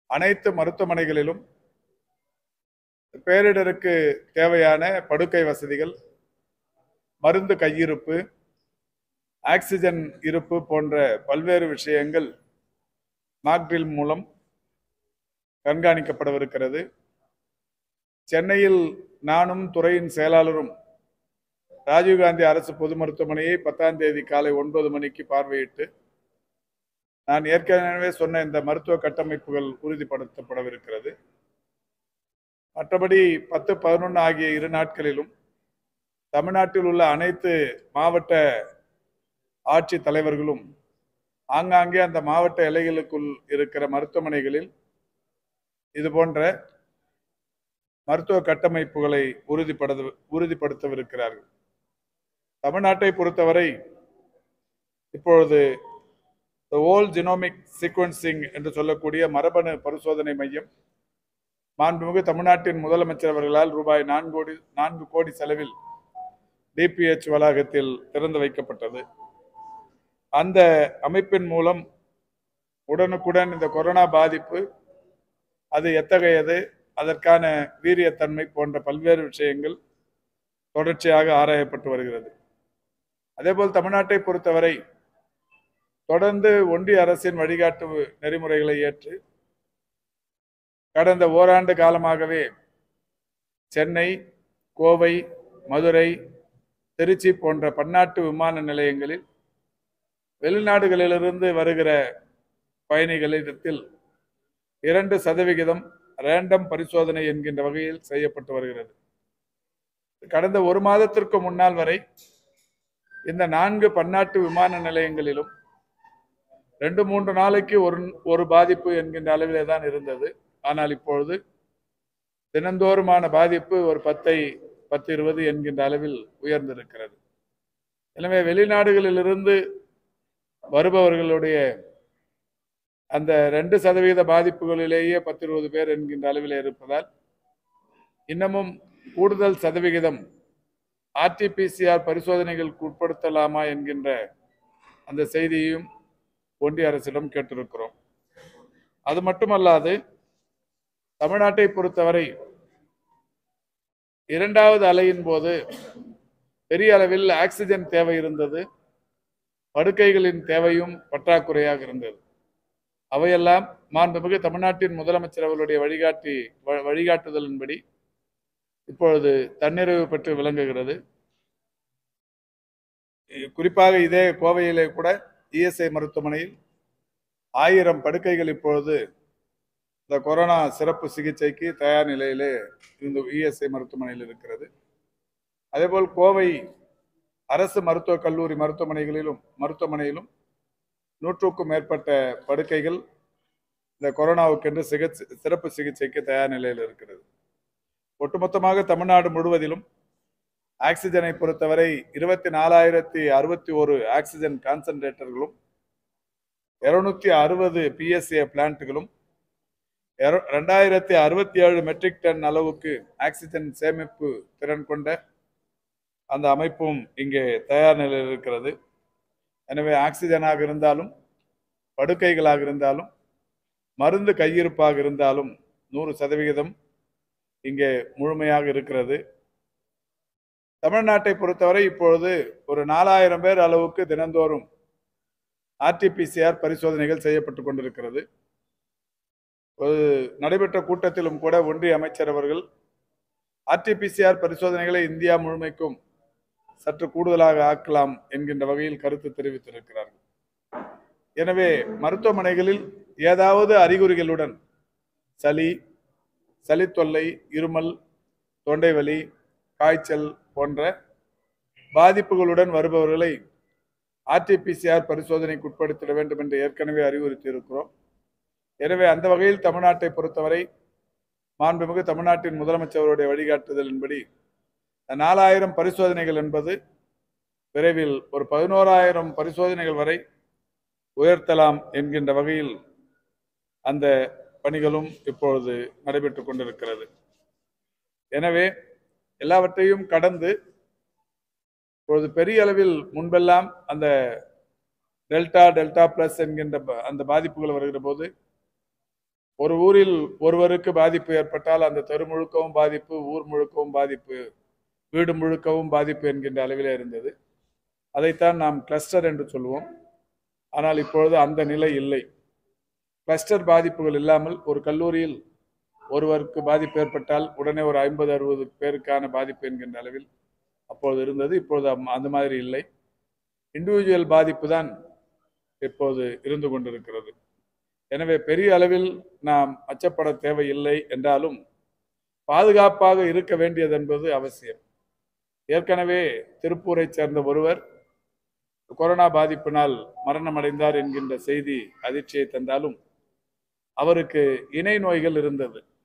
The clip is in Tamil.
அனைத்து மருத்துவமனைகளிலும் பேரிடருக்கு தேவையான படுக்கை வசதிகள் மருந்து கையிருப்பு ஆக்சிஜன் இருப்பு போன்ற பல்வேறு விஷயங்கள் மாக்ட்ரில் மூலம் கண்காணிக்கப்படவிருக்கிறது சென்னையில் நானும் துறையின் செயலாளரும் ராஜீவ்காந்தி அரசு பொது மருத்துவமனையை பத்தாம் தேதி காலை ஒன்பது மணிக்கு பார்வையிட்டு நான் ஏற்கனவே சொன்ன இந்த மருத்துவ கட்டமைப்புகள் உறுதிப்படுத்தப்படவிருக்கிறது மற்றபடி பத்து பதினொன்று ஆகிய இரு நாட்களிலும் தமிழ்நாட்டில் உள்ள அனைத்து மாவட்ட ஆட்சி தலைவர்களும் ஆங்காங்கே அந்த மாவட்ட எல்லைகளுக்குள் இருக்கிற மருத்துவமனைகளில் இது போன்ற மருத்துவ கட்டமைப்புகளை உறுதிப்பட உறுதிப்படுத்தவிருக்கிறார்கள் தமிழ்நாட்டை பொறுத்தவரை இப்பொழுது ஓல் ஜினோமிக் சீக்வன்சிங் என்று சொல்லக்கூடிய மரபணு பரிசோதனை மையம் மாண்புமிகு தமிழ்நாட்டின் முதலமைச்சர் அவர்களால் ரூபாய் நான்கு கோடி நான்கு கோடி செலவில் டிபிஎச் வளாகத்தில் திறந்து வைக்கப்பட்டது அந்த அமைப்பின் மூலம் உடனுக்குடன் இந்த கொரோனா பாதிப்பு அது எத்தகையது அதற்கான வீரியத்தன்மை போன்ற பல்வேறு விஷயங்கள் தொடர்ச்சியாக ஆராயப்பட்டு வருகிறது அதேபோல் தமிழ்நாட்டை பொறுத்தவரை தொடர்ந்து ஒன்றிய அரசின் வழிகாட்டு நெறிமுறைகளை ஏற்று கடந்த ஓராண்டு காலமாகவே சென்னை கோவை மதுரை திருச்சி போன்ற பன்னாட்டு விமான நிலையங்களில் வெளிநாடுகளிலிருந்து வருகிற பயணிகளிடத்தில் இரண்டு சதவிகிதம் ரேண்டம் பரிசோதனை என்கின்ற வகையில் செய்யப்பட்டு வருகிறது கடந்த ஒரு மாதத்திற்கு முன்னால் வரை இந்த நான்கு பன்னாட்டு விமான நிலையங்களிலும் ரெண்டு மூன்று நாளைக்கு ஒரு ஒரு பாதிப்பு என்கின்ற அளவிலே தான் இருந்தது ஆனால் இப்பொழுது தினந்தோறுமான பாதிப்பு ஒரு பத்தை பத்து இருபது என்கின்ற அளவில் உயர்ந்திருக்கிறது எனவே வெளிநாடுகளிலிருந்து வருபவர்களுடைய அந்த ரெண்டு சதவீத பாதிப்புகளிலேயே பத்து இருபது பேர் என்கின்ற அளவில் இருப்பதால் இன்னமும் கூடுதல் சதவிகிதம் ஆர்டிபிசிஆர் பரிசோதனைகளுக்கு உட்படுத்தலாமா என்கின்ற அந்த செய்தியையும் ஒன்றிய அரசிடம் கேட்டிருக்கிறோம் அது மட்டுமல்லாது தமிழ்நாட்டை பொறுத்தவரை இரண்டாவது அலையின் போது பெரிய அளவில் ஆக்சிஜன் தேவை இருந்தது படுக்கைகளின் தேவையும் பற்றாக்குறையாக இருந்தது அவையெல்லாம் மாண்புமிகு தமிழ்நாட்டின் முதலமைச்சர் அவர்களுடைய வழிகாட்டி வ- வழிகாட்டுதலின்படி இப்பொழுது தன்னிறைவு பெற்று விளங்குகிறது இ- குறிப்பாக இதே கோவையிலே கூட இஎஸ்ஐ மருத்துவமனையில் ஆயிரம் படுக்கைகள் இப்பொழுது இந்த கொரோனா சிறப்பு சிகிச்சைக்கு தயார் நிலையிலே இந்த இஎஸ்ஐ மருத்துவமனையில் இருக்கிறது அதேபோல் கோவை அரசு மருத்துவக் கல்லூரி மருத்துவமனைகளிலும் மருத்துவமனையிலும் நூற்றுக்கும் மேற்பட்ட படுக்கைகள் இந்த கொரோனாவுக்கென்று சிகிச்சை சிறப்பு சிகிச்சைக்கு தயார் நிலையில் இருக்கிறது ஒட்டுமொத்தமாக தமிழ்நாடு முழுவதிலும் ஆக்சிஜனை பொறுத்தவரை இருபத்தி நாலாயிரத்தி அறுபத்தி ஒரு ஆக்சிஜன் கான்சன்ட்ரேட்டர்களும் இருநூத்தி அறுபது பிஎஸ்ஏ பிளான்ட்டுகளும் ரெண்டாயிரத்தி அறுபத்தி ஏழு மெட்ரிக் டன் அளவுக்கு ஆக்சிஜன் சேமிப்பு திறன் கொண்ட அந்த அமைப்பும் இங்கே தயார் நிலையில் இருக்கிறது எனவே ஆக்சிஜனாக இருந்தாலும் படுக்கைகளாக இருந்தாலும் மருந்து கையிருப்பாக இருந்தாலும் நூறு சதவிகிதம் இங்கே முழுமையாக இருக்கிறது தமிழ்நாட்டை பொறுத்தவரை இப்பொழுது ஒரு நாலாயிரம் பேர் அளவுக்கு தினந்தோறும் ஆர்டிபிசிஆர் பரிசோதனைகள் செய்யப்பட்டு கொண்டிருக்கிறது ஒரு நடைபெற்ற கூட்டத்திலும் கூட ஒன்றிய அமைச்சர் அவர்கள் ஆர்டிபிசிஆர் பரிசோதனைகளை இந்தியா முழுமைக்கும் சற்று கூடுதலாக ஆக்கலாம் என்கின்ற வகையில் கருத்து தெரிவித்திருக்கிறார்கள் எனவே மருத்துவமனைகளில் ஏதாவது அறிகுறிகளுடன் சளி சளி தொல்லை இருமல் தொண்டை வலி காய்ச்சல் போன்ற பாதிப்புகளுடன் வருபவர்களை ஆர்டிபிசிஆர் பரிசோதனைக்கு உட்படுத்திட வேண்டும் என்று ஏற்கனவே அறிவுறுத்தி இருக்கிறோம் எனவே அந்த வகையில் தமிழ்நாட்டை பொறுத்தவரை மாண்புமிகு தமிழ்நாட்டின் முதலமைச்சருடைய வழிகாட்டுதலின்படி நாலாயிரம் பரிசோதனைகள் என்பது விரைவில் ஒரு பதினோராயிரம் பரிசோதனைகள் வரை உயர்த்தலாம் என்கின்ற வகையில் அந்த பணிகளும் இப்பொழுது நடைபெற்றுக் கொண்டிருக்கிறது எனவே எல்லாவற்றையும் கடந்து இப்பொழுது பெரிய அளவில் முன்பெல்லாம் அந்த டெல்டா டெல்டா பிளஸ் என்கின்ற ப- அந்த பாதிப்புகள் வருகிற போது ஒரு ஊரில் ஒருவருக்கு பாதிப்பு ஏற்பட்டால் அந்த தெரு முழுக்கவும் பாதிப்பு ஊர் முழுக்கவும் பாதிப்பு வீடு முழுக்கவும் பாதிப்பு என்கின்ற அளவிலே இருந்தது அதைத்தான் நாம் கிளஸ்டர் என்று சொல்லுவோம் ஆனால் இப்பொழுது அந்த நிலை இல்லை கிளஸ்டர் பாதிப்புகள் இல்லாமல் ஒரு கல்லூரியில் ஒருவருக்கு பாதிப்பு ஏற்பட்டால் உடனே ஒரு ஐம்பது அறுபது பேருக்கான பாதிப்பு என்கின்ற அளவில் அப்பொழுது இருந்தது இப்பொழுது அம்- அந்த மாதிரி இல்லை இண்டிவிஜுவல் பாதிப்பு தான் இப்போது இருந்து கொண்டிருக்கிறது எனவே பெரிய அளவில் நாம் அச்சப்பட தேவையில்லை என்றாலும் பாதுகாப்பாக இருக்க வேண்டியது என்பது அவசியம் ஏற்கனவே திருப்பூரைச் சேர்ந்த ஒருவர் கொரோனா பாதிப்பினால் மரணமடைந்தார் என்கின்ற செய்தி அதிர்ச்சியை தந்தாலும் அவருக்கு இணை நோய்கள் இருந்தது